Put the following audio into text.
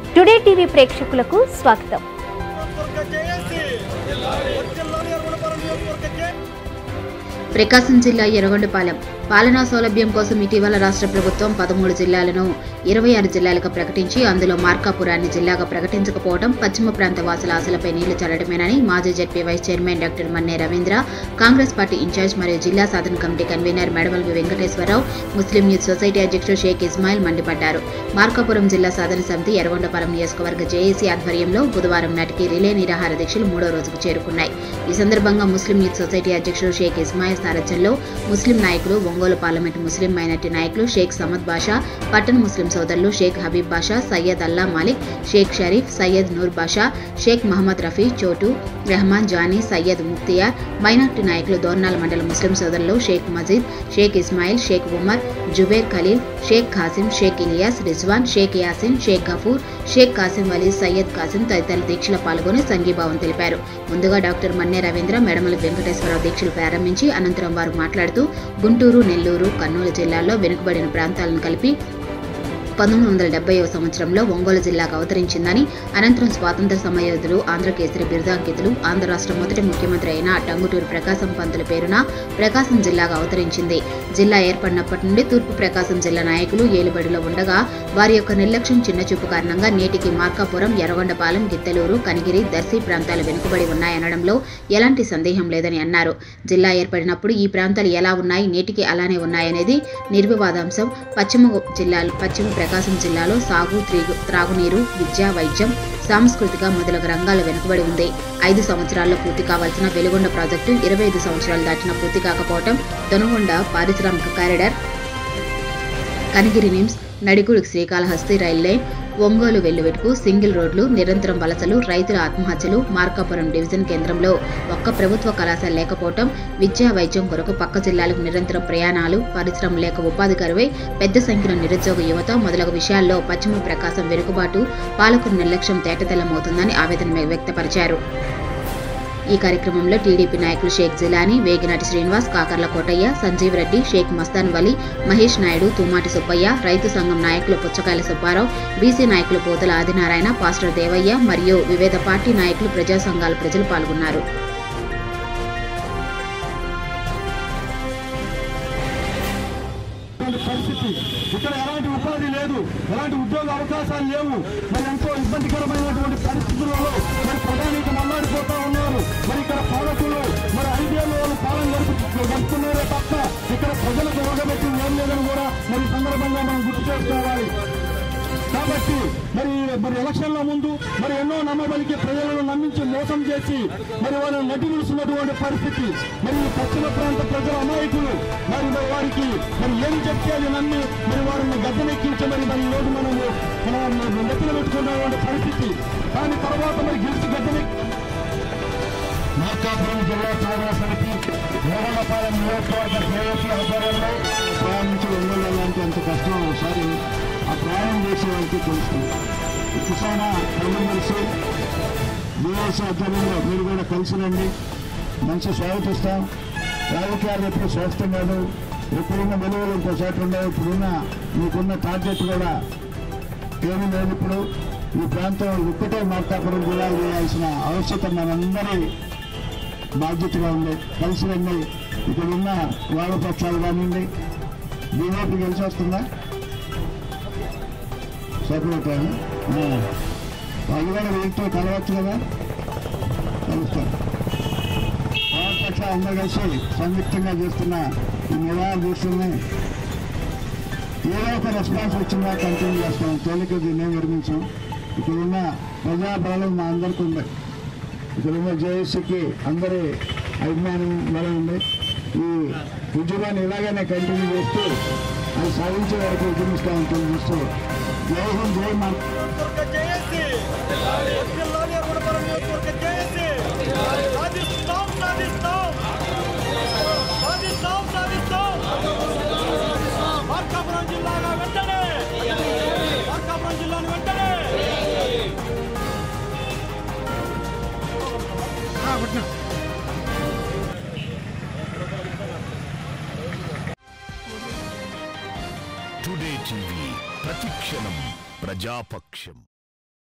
today TV ప్రేక్షకులకు స్వాగతం నియోజకవర్గ జేఏసీ వర్ధిల్లాలి అరుణపురం నియోజకవర్గ జే ప్రకాశం జిల్లా ఎర్రగొండపాలెం పాలనా సౌలభ్యం కోసం ఇటీవల రాష్ట్ర ప్రభుత్వం పదమూడు జిల్లాలను ఇరవై ఆరు జిల్లాలుగా ప్రకటించి అందులో మార్కాపురాన్ని జిల్లాగా ప్రకటించకపోవడం పశ్చిమ ప్రాంత వాసుల ఆశలపై నీళ్లు చల్లడమేనని మాజీ ZP vice chairman doctor Manne Ravindra Congress party incharge మరియు జిల్లా సాధన committee convener Medamalvi Venkateswararao Muslim youth society అధ్యక్షుడు షేక్ ఇస్మాయిల్ మండిపడ్డారు మార్కాపురం జిల్లా సాధన సమితి ఎర్రగొండపాలెం నియోజకవర్గ జేఏసీ ఆధ్వర్యంలో బుధవారం నాటికి రిలే నిరాహార దీక్షలు మూడో రోజుకు చేరుకున్నాయి ఈ సందర్భంగా ముస్లిం యూత్ సొసైటీ అధ్యక్షుడు షేక్ ఇస్మాయిల్ సారథ్యంలో ముస్లిం నాయకులు ఒంగోలు పార్లమెంటు ముస్లిం మైనార్టీ నాయకులు షేక్ సమద్ బాషా పట్టణ ముస్లిం సోదరులు షేక్ హబీబ్ బాషా సయ్యద్ అల్లా మాలిక్ షేక్ షరీఫ్ సయ్యద్ నూర్ బాషా షేక్ మహమ్మద్ రఫీ చోటు రెహమాన్ జానీ సయ్యద్ ముక్తియార్ మైనార్టీ నాయకులు దోర్నాల్ మండల ముస్లిం సోదరులు షేక్ మజీద్ షేక్ ఇస్మాయిల్ షేక్ ఉమర్ జుబేర్ ఖలీల్ షేక్ ఖాసిం షేక్ ఇలియాస్ రిజ్వాన్ షేక్ యాసిన్ షేక్ గఫూర్ షేక్ కాసిం వలీ సయ్యద్ కాసిం తదితరులు దీక్షలో పాల్గొని సంఘీభావం తెలిపారు ముందుగా డాక్టర్ మన్నే రవీంద్ర మెడమల వెంకటేశ్వరరావు దీక్షలు ప్రారంభించి అనంతరం వారు మాట్లాడుతూ గుంటూరు నెల్లూరు కర్నూలు జిల్లాల్లో వెనుకబడిన ప్రాంతాలను కలిపి పంతొమ్మిది వందల డెబ్బైవ సంవత్సరంలో ఒంగోలు జిల్లాకు అవతరించిందని అనంతరం స్వాతంత్ర సమయోధులు ఆంధ్రకేసరి బిరుదాంకితులు ఆంధ్ర రాష్ట్ర మొదటి ముఖ్యమంత్రి అయిన టంగుటూరు ప్రకాశం పంతుల పేరున ప్రకాశం జిల్లాగా అవతరించింది జిల్లా ఏర్పడినప్పటి నుండి తూర్పు ప్రకాశం జిల్లా నాయకులు ఏలుబడిలో ఉండగా వారి యొక్క నిర్లక్ష్యం చిన్నచూపు కారణంగా నేటికి మార్కాపురం ఎర్రగొండపాలెం గిత్తలూరు కనిగిరి దర్శి ప్రాంతాలు వెనుకబడి ఉన్నాయనడంలో ఎలాంటి సందేహం లేదని అన్నారు జిల్లా ఏర్పడినప్పుడు ఈ ప్రాంతాలు ఎలా ఉన్నాయి నేటికి అలానే ఉన్నాయనేది నిర్వివాదాంశం పశ్చిమ జిల్లాలు పశ్చిమ ప్రకాశం జిల్లాలో సాగు త్రీగు త్రాగునీరు విద్య వైద్యం సాంస్కృతిక మొదలగు రంగాలు వెనుకబడి ఉంది ఐదు సంవత్సరాల్లో పూర్తి కావాల్సిన వెలుగొండ ప్రాజెక్టు ఇరవై ఐదు సంవత్సరాలు దాటిన పూర్తి కాకపోవటం దొనగొండ పారిశ్రామిక corridor Kanigiri NIMZ Nadikudi Srikalahasti rail line Ongole వెల్లువెటుకు సింగిల్ రోడ్లు నిరంతరం వలసలు రైతుల ఆత్మహత్యలు మార్కాపురం డివిజన్ కేంద్రంలో ఒక్క ప్రభుత్వ కళాశాల లేకపోవటం విద్యా వైద్యం కొరకు పక్క జిల్లాలకు నిరంతరం ప్రయాణాలు పరిశ్రమ లేక ఉపాధి కరువై పెద్ద సంఖ్యలో నిరుద్యోగ యువత మొదలగు విషయాల్లో పశ్చిమ ప్రకాశం వెనుకబాటు పాలకుల నిర్లక్ష్యం తేటతెల్లమవుతుందని ఆవేదన వ్యక్తపరిచారు ఈ కార్యక్రమంలో టీడీపీ నాయకులు షేక్ జిలానీ వేగినాటి శ్రీనివాస్ కాకర్ల కోటయ్య సంజీవ్ రెడ్డి షేక్ మస్తాన్ వలి మహేష్ నాయుడు తుమ్మాటి సుబ్బయ్య రైతు సంఘం నాయకులు పుచ్చకాయల సుబ్బారావు బీసీ నాయకులు పోతుల ఆదినారాయణ పాస్టర్ దేవయ్య మరియు వివిధ పార్టీ నాయకులు ప్రజా సంఘాల ప్రజలు పాల్గొన్నారు ఇటువంటి పరిస్థితి ఇక్కడ ఎలాంటి ఉపాధి లేదు ఎలాంటి ఉద్యోగ అవకాశాలు లేవు మరి ఎంతో ఇబ్బందికరమైనటువంటి పరిస్థితులలో మరి ప్రధానికి మల్లాడిపోతా ఉన్నారు మరి ఇక్కడ పాలకులు మరి ఐదేళ్ళు వాళ్ళు పాలన గడుపు గడుపుతున్నారే తప్ప ఇక్కడ ప్రజలకు రోగబెట్టింది ఏం లేదని కూడా మరి ఈ సందర్భంగా మనం గుర్తు చేసుకోవాలి కాబట్టి మరి మరి ఎలక్షన్ల ముందు మరి ఎన్నో నమ్మబలికి ప్రజలను నమ్మించి మోసం చేసి మరి వారిని నటిస్తున్నటువంటి పరిస్థితి మరి ఈ పశ్చిమ ప్రాంత ప్రజల అమాయకులు మరి మరి వారికి మరి ఏం చెప్తే అది నమ్మి మరి వారిని గద్దెనెక్కించి మరి మరి ఈ రోజు మనము మనం నెత్తిన పెట్టుకున్నటువంటి పరిస్థితి దాని తర్వాత మరి గెలిచి గద్దెనెక్కి మార్కాపురం జిల్లా సాధన సమితి గోడపాలెం నియోజకవర్గ జేఏసీ ఆధ్వర్యంలో ప్రయాణించి వెళ్ళాలంటే అంత కష్టం ఒకసారి ఆ ప్రయాణం చేసే వాళ్ళకి తెలుస్తుంది కిసాన కలిసి జేఏసీ ఆధ్వర్యంలో మీరు కూడా కలిసి రండి మంచి స్వాగతిస్తాం రాజకీయాలు ఎప్పుడు స్వస్థం కాదు ఎప్పుడున్న విలువలు ఇంకోసారి ఉండవు ఇప్పుడున్న మీకున్న టార్గెట్ కూడా ఏమీ లేదు ఇప్పుడు ఈ ప్రాంతం ఒక్కటే మార్కాపురం జిల్లా చేయాల్సిన అవసరం మనందరి బాధ్యతగా ఉంది కలిసి రండి ఇక్కడ ఉన్న వామపక్షాలు కానివ్వండి బీజేపీ కలిసి వస్తుందా సపరేట్ వాళ్ళు కూడా వీటితో కలవచ్చు కదా కలుస్తారు వామపక్షాలు అందరూ కలిసి సంయుక్తంగా చేస్తున్న ఈ నివారణ చూస్తున్నాయి ఏదో ఒక రెస్పాన్స్ వచ్చిందా కంటిన్యూ చేస్తాం తేలిక దీన్ని విరమించాం ఇక్కడ ఉన్న ప్రజాబలం మా అందరికీ ఉంది ఇక్కడ ఉన్న జేఏసీకి అందరి అభిమానం బలం ఉంది ఈ ఉద్యమాన్ని ఇలాగనే కంటిన్యూ చేస్తూ అది సాధించే వరకు ఉద్యమిస్తామని తెలియజేస్తూ జై హింద్ జై మా నియోజకవర్గ జేఏసీ వర్ధిల్లాలి అరుణపురం నియోజకవర్గ జేఏసీ సాధిస్తాం సాధిస్తాం సాధిస్తాం సాధిస్తాం మార్కాపురం జిల్లాగా వెంటనే మార్కాపురం జిల్లాను వెంటనే టుడే టీవీ ప్రతిక్షణం ప్రజాపక్షం